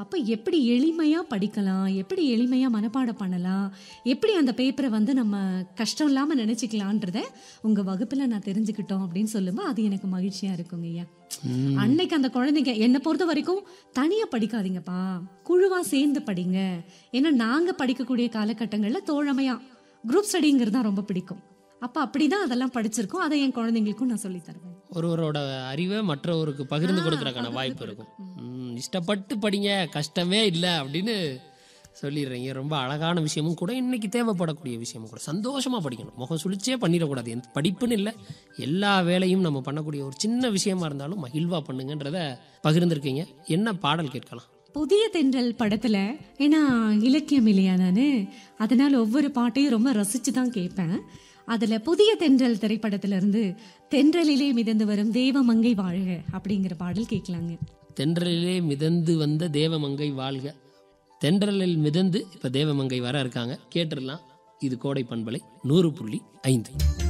அப்போ எப்படி எளிமையாக படிக்கலாம் எப்படி எளிமையாக மனப்பாடம் பண்ணலாம் எப்படி அந்த பேப்பரை வந்து நம்ம கஷ்டம் இல்லாமல் நினச்சிக்கலான்றத உங்கள் வகுப்பில் நான் தெரிஞ்சுக்கிட்டோம் அப்படின்னு சொல்லும்போது அது எனக்கு மகிழ்ச்சியாக இருக்குங்க ஐயா ம். அன்னைக்கு அந்த குழந்தைங்க என்னை பொறுத்த வரைக்கும் தனியாக படிக்காதீங்கப்பா குழுவாக சேர்ந்து படிங்க ஏன்னா நாங்கள் படிக்கக்கூடிய காலகட்டங்களில் தோழமையாக குரூப் ஸ்டடிங்கிறது தான் ரொம்ப பிடிக்கும் அப்போ அப்படி தான் அதெல்லாம் படிச்சிருக்கோம் அதை என் குழந்தைங்களுக்கும் நான் சொல்லித் தருவேன் ஒருவரோட அறிவை மற்றவருக்கு பகிர்ந்து ஆ, கொடுக்கறதுக்கான பகிர்ந்து வாய்ப்பு கொடுக்கும். இருக்கும் ம், இஷ்டப்பட்டு படிங்க கஷ்டமே இல்லை அப்படின்னு சொல்லிடுறீங்க ரொம்ப அழகான விஷயமும் கூட இன்னைக்கு தேவைப்படக்கூடிய விஷயமும் கூட சந்தோஷமா படிக்கணும் முகம் சுழிச்சே பண்ணிடக்கூடாது எந்த படிப்புன்னு இல்லை எல்லா வேலையும் நம்ம பண்ணக்கூடிய ஒரு சின்ன விஷயமா இருந்தாலும் மகிழ்வா பண்ணுங்கன்றத பகிர்ந்திருக்கீங்க என்ன பாடல் கேட்கலாம் புதிய தென்றல் படத்துல ஏன்னா இலக்கியம் இல்லையா நான் அதனால ஒவ்வொரு பாட்டையும் ரொம்ப ரசிச்சு தான் கேட்பேன் அதுல புதிய தென்றல் திரைப்படத்துல இருந்து தென்றலிலே மிதந்து வரும் தேவமங்கை வாழ்க அப்படிங்கிற பாடல் கேட்கலாங்க தென்றலிலே மிதந்து வந்த தேவமங்கை வாழ்க தென்றலில் மிதந்து இப்ப தேவமங்கை வர இருக்காங்க கேட்டுடலாம் இது கோடை பண்பலை நூறு புள்ளி ஐந்து